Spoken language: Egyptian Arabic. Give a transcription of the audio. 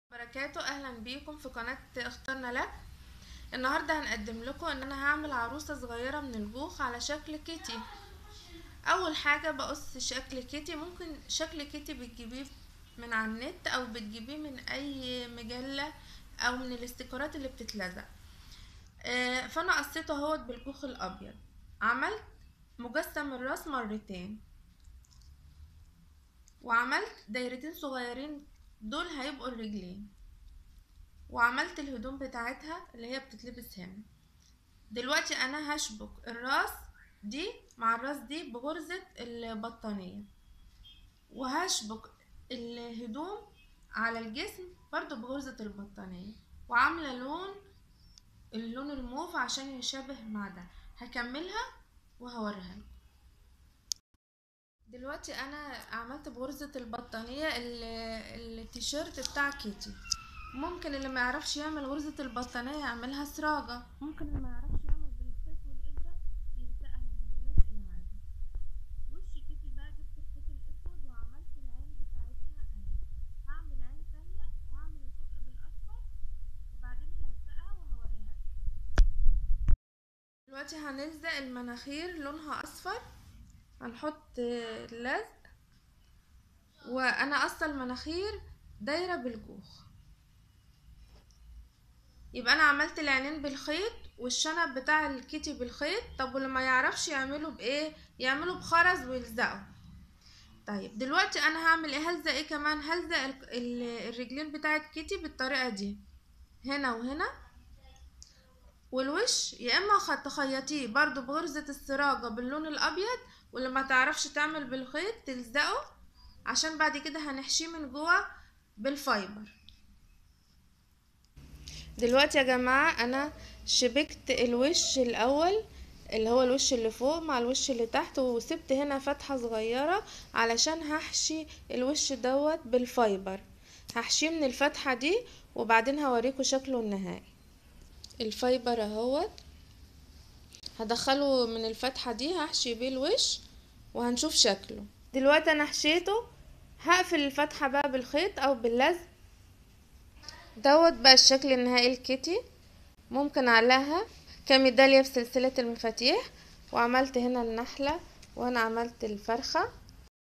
وبركاته اهلا بيكم في قناة اخترنا لك النهاردة هنقدم لكم ان انا هعمل عروسة صغيرة من الجوخ على شكل كيتي اول حاجة بقص شكل كيتي ممكن شكل كيتي بتجيبيه من على النت او بتجيبيه من اي مجلة او من الاستيكرات اللي بتتلزق آه، فانا قصيته اهوت بالجوخ الابيض عملت مجسم الراس مرتين وعملت دايرتين صغيرين دول هيبقوا الرجلين وعملت الهدوم بتاعتها اللي هي بتتلبس هنا دلوقتي انا هشبك الراس دي مع الراس دي بغرزة البطانية وهشبك الهدوم على الجسم برضو بغرزة البطانية وعاملة لون اللون الموف عشان يشابه مع ده هكملها وهوريها لكم دلوقتي انا عملت بغرزة البطانية ال- التيشيرت بتاع كيتي ممكن اللي ما يعرفش يعمل غرزة البطانية يعملها سراجة ممكن اللي ما يعرفش يعمل بالخيط والإبرة يلزقها باللزق العادي وش كيتي بقى جبت الخيط الأسود وعملت العين بتاعتها اهي هعمل عين تانية وهعمل البق بالأصفر وبعدين هلزقها وهوريها لكم. دلوقتي هنلزق المناخير لونها أصفر هنحط اللزق وانا قصه المناخير دايره بالجوخ يبقى انا عملت العينين بالخيط والشنب بتاع الكيتي بالخيط طب واللي ما يعرفش يعمله بايه يعمله بخرز ويلزقه طيب دلوقتي انا هعمل ايه هلزق ايه كمان هلزق ال- ال- الرجلين بتاعت كيتي بالطريقه دي هنا وهنا والوش يا اما خ- تخيطيه برضو بغرزة السراجة باللون الابيض واللي ما تعرفش تعمل بالخيط تلزقه عشان بعد كده هنحشيه من جوه بالفايبر دلوقتي يا جماعة انا شبكت الوش الاول اللي هو الوش اللي فوق مع الوش اللي تحت وسبت هنا فتحة صغيرة علشان هحشي الوش دوت بالفايبر هحشيه من الفتحة دي وبعدين هوريكم شكله النهائي الفايبر اهوت هدخله من الفتحة دي هحشي بيه الوش وهنشوف شكله دلوقتي انا حشيته هقفل الفتحة بقى بالخيط او باللزق دوت بقى الشكل النهائي الكيتي ممكن اعلقها كميدالية في سلسلة المفاتيح وعملت هنا النحلة وانا عملت الفرخة